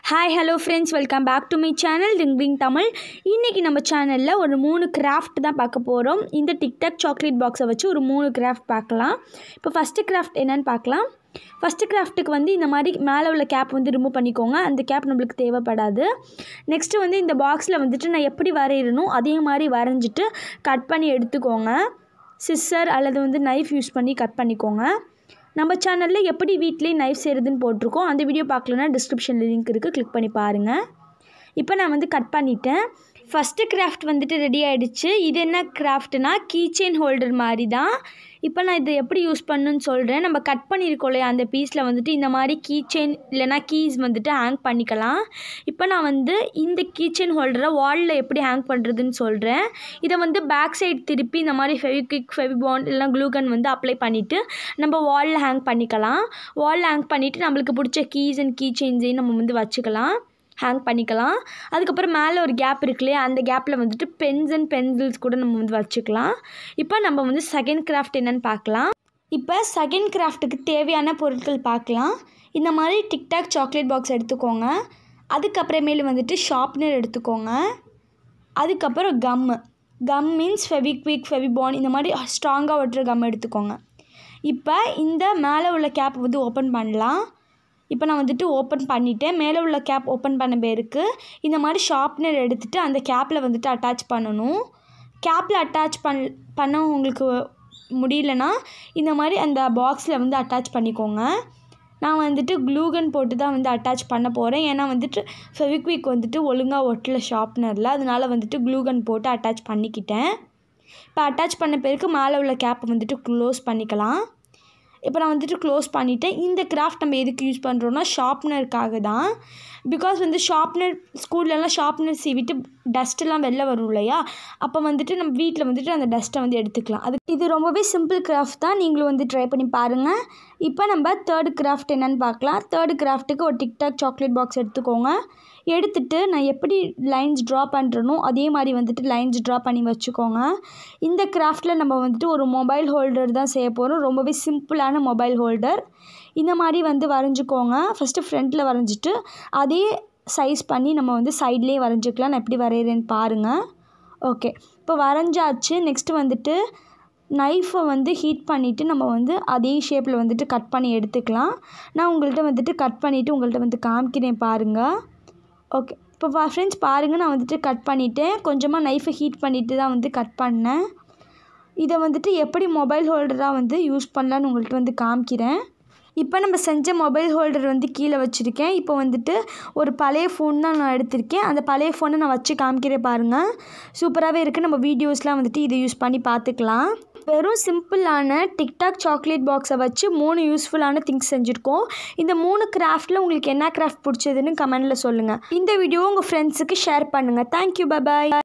hi hello friends welcome back to my channel Ring Ring Tamil இன்றைக்கி நம்ம சேனலில் ஒரு மூணு கிராஃப்ட் தான் பார்க்க போகிறோம் இந்த டிக்டாக் சாக்லேட் பாக்ஸை வச்சு ஒரு மூணு கிராஃப்ட் பார்க்கலாம் இப்போ ஃபஸ்ட்டு கிராஃப்ட் என்னன்னு பார்க்கலாம் ஃபஸ்ட்டு கிராஃப்ட்டுக்கு வந்து இந்த மாதிரி மேலே உள்ள கேப் வந்து ரிமூவ் பண்ணிக்கோங்க அந்த கேப் நம்மளுக்கு தேவைப்படாது நெக்ஸ்ட்டு வந்து இந்த பாக்ஸில் வந்துட்டு நான் எப்படி வரையணும் அதே மாதிரி வரைஞ்சிட்டு கட் பண்ணி எடுத்துக்கோங்க சிஸ்ஸர் அல்லது வந்து நைஃப் யூஸ் பண்ணி கட் பண்ணிக்கோங்க நம்ம சேனலில் எப்படி வீட்லேயே நைஃப் செய்கிறதுன்னு போட்டிருக்கோம் அந்த வீடியோ பார்க்கலன்னா டிஸ்கிரிப்ஷனில் லிங்க் இருக்குது கிளிக் பண்ணி பாருங்கள் இப்போ நான் வந்து கட் பண்ணிட்டேன் ஃபஸ்ட்டு கிராஃப்ட் வந்துட்டு ரெடி ஆகிடுச்சு இது என்ன கிராஃப்ட்னா கீ செயின் ஹோல்டர் மாதிரி தான் இப்போ நான் இதை எப்படி யூஸ் பண்ணுன்னு சொல்கிறேன் நம்ம கட் பண்ணியிருக்கோம் இல்லையா அந்த பீஸில் வந்துட்டு இந்த மாதிரி கீ செயின் இல்லைனா கீஸ் வந்துட்டு ஹேங் பண்ணிக்கலாம் இப்போ நான் வந்து இந்த கீ செயின் ஹோல்டரை வாலில் எப்படி ஹேங் பண்ணுறதுன்னு சொல்கிறேன் இதை வந்து பேக் சைடு திருப்பி இந்த மாதிரி ஃபெவிக்விக் ஃபெவிபாண்ட் இல்லைனா க்ளூகன் வந்து அப்ளை பண்ணிவிட்டு நம்ம வாலில் ஹேங் பண்ணிக்கலாம் வாலில் ஹேங் பண்ணிவிட்டு நம்மளுக்கு பிடிச்ச கீஸ் அண்ட் கீ செயின்ஸையும் நம்ம வந்து வச்சுக்கலாம் ஹேங் பண்ணிக்கலாம் அதுக்கப்புறம் மேலே ஒரு கேப் இருக்கு இல்லையா அந்த கேப்பில் வந்துட்டு பென்ஸ் அண்ட் பென்சில்ஸ் கூட நம்ம வந்து வச்சுக்கலாம் இப்போ நம்ம வந்து செகண்ட் கிராஃப்ட் என்னென்னு பார்க்கலாம் இப்போ செகண்ட் கிராஃப்ட்டுக்கு தேவையான பொருட்கள் பார்க்கலாம் இந்த மாதிரி டிக்டாக் சாக்லேட் பாக்ஸ் எடுத்துக்கோங்க அதுக்கப்புறமேலு வந்துட்டு ஷார்ப்னர் எடுத்துக்கோங்க அதுக்கப்புறம் gum gum means Fevikwik Fevibond இந்த மாதிரி ஸ்ட்ராங்காக ஒட்டுற கம் எடுத்துக்கோங்க இப்போ இந்த மேலே உள்ள கேப் வந்து ஓப்பன் பண்ணலாம் இப்போ நான் வந்துட்டு ஓப்பன் பண்ணிவிட்டேன் மேலே உள்ள கேப் ஓப்பன் பண்ண பேருக்கு இந்த மாதிரி ஷார்ப்னர் எடுத்துகிட்டு அந்த கேப்பில் வந்துட்டு அட்டாச் பண்ணணும் கேப்பில் அட்டாச் பண் பண்ண உங்களுக்கு முடியலன்னா இந்த மாதிரி அந்த பாக்ஸில் வந்து அட்டாச் பண்ணிக்கோங்க நான் வந்துட்டு க்ளூகன் போட்டு தான் வந்து அட்டாச் பண்ண போகிறேன் ஏன்னா வந்துட்டு ஃபெவிக்விக் வந்துட்டு ஒழுங்காக ஒட்டல ஷார்ப்னரில் அதனால வந்துட்டு க்ளூகன் போட்டு அட்டாச் பண்ணிக்கிட்டேன் இப்போ அட்டாச் பண்ண பிறகு மேலே உள்ள கேப்பை வந்துட்டு க்ளோஸ் பண்ணிக்கலாம் இப்போ நான் வந்துட்டு க்ளோஸ் பண்ணிவிட்டேன் இந்த கிராஃப்ட் நம்ம எதுக்கு யூஸ் பண்ணுறோன்னா ஷார்ப்னருக்காக தான் பிகாஸ் வந்து ஷார்ப்னர் ஸ்கூல்லலாம் ஷார்ப்னர் சீவிட்டு டஸ்ட்டெல்லாம் வெளில வரும் இல்லையா அப்போ வந்துட்டு நம்ம வீட்டில் வந்துட்டு அந்த டஸ்ட்டை வந்து எடுத்துக்கலாம் அது இது ரொம்பவே சிம்பிள் கிராஃப்ட் தான் நீங்களும் வந்து ட்ரை பண்ணி பாருங்கள் இப்போ நம்ம தேர்டு கிராஃப்ட் என்னென்னு பார்க்கலாம் தேர்டு கிராஃப்ட்டுக்கு ஒரு டிக்டாக் சாக்லேட் பாக்ஸ் எடுத்துக்கோங்க எடுத்துகிட்டு நான் எப்படி லைன்ஸ் ட்ரா பண்ணுறனோ அதே மாதிரி வந்துட்டு லைன்ஸ் ட்ரா பண்ணி வச்சுக்கோங்க இந்த கிராஃப்டில் நம்ம வந்துட்டு ஒரு மொபைல் ஹோல்டர் தான் செய்ய போகிறோம் ரொம்பவே சிம்பிளான மொபைல் ஹோல்டர் இந்த மாதிரி வந்து வரைஞ்சிக்கோங்க ஃபஸ்ட்டு ஃப்ரண்ட்டில் வரைஞ்சிட்டு அதே சைஸ் பண்ணி நம்ம வந்து சைட்லேயே வரைஞ்சிக்கலாம் நான் எப்படி வரைகிறேன்னு பாருங்கள் ஓகே இப்போ வரைஞ்சாச்சு நெக்ஸ்ட்டு வந்துட்டு நைஃபை வந்து ஹீட் பண்ணிவிட்டு நம்ம வந்து அதே ஷேப்பில் வந்துட்டு கட் பண்ணி எடுத்துக்கலாம் நான் உங்கள்கிட்ட வந்துட்டு கட் பண்ணிவிட்டு உங்கள்கிட்ட வந்து காமிக்கிறேன் பாருங்கள் ஓகே இப்போ ஃப்ரெண்ட்ஸ் பாருங்கள் நான் வந்துட்டு கட் பண்ணிவிட்டேன் கொஞ்சமாக நைஃபை ஹீட் பண்ணிவிட்டு தான் வந்து கட் பண்ணேன் இதை வந்துட்டு எப்படி மொபைல் ஹோல்டராக வந்து யூஸ் பண்ணலான்னு உங்கள்கிட்ட வந்து காமிக்கிறேன் இப்போ நம்ம செஞ்ச மொபைல் ஹோல்டர் வந்து கீழே வச்சுருக்கேன் இப்போ வந்துட்டு ஒரு பழைய ஃபோன் தான் நான் எடுத்திருக்கேன் அந்த பழைய ஃபோனை நான் வச்சு காமிக்கிறேன் பாருங்கள் சூப்பராகவே இருக்குது நம்ம வீடியோஸ்லாம் வந்துட்டு இதை யூஸ் பண்ணி பார்த்துக்கலாம் வெறும் சிம்பிளான டிக்டாக் சாக்லேட் பாக்ஸை வச்சு மூணு யூஸ்ஃபுல்லான திங்ஸ் செஞ்சுருக்கோம் இந்த மூணு கிராஃப்டில் உங்களுக்கு என்ன கிராஃப்ட் பிடிச்சதுன்னு கமெண்டில் சொல்லுங்கள் இந்த வீடியோ உங்கள் ஃப்ரெண்ட்ஸுக்கு ஷேர் பண்ணுங்கள் தேங்க்யூ பாய்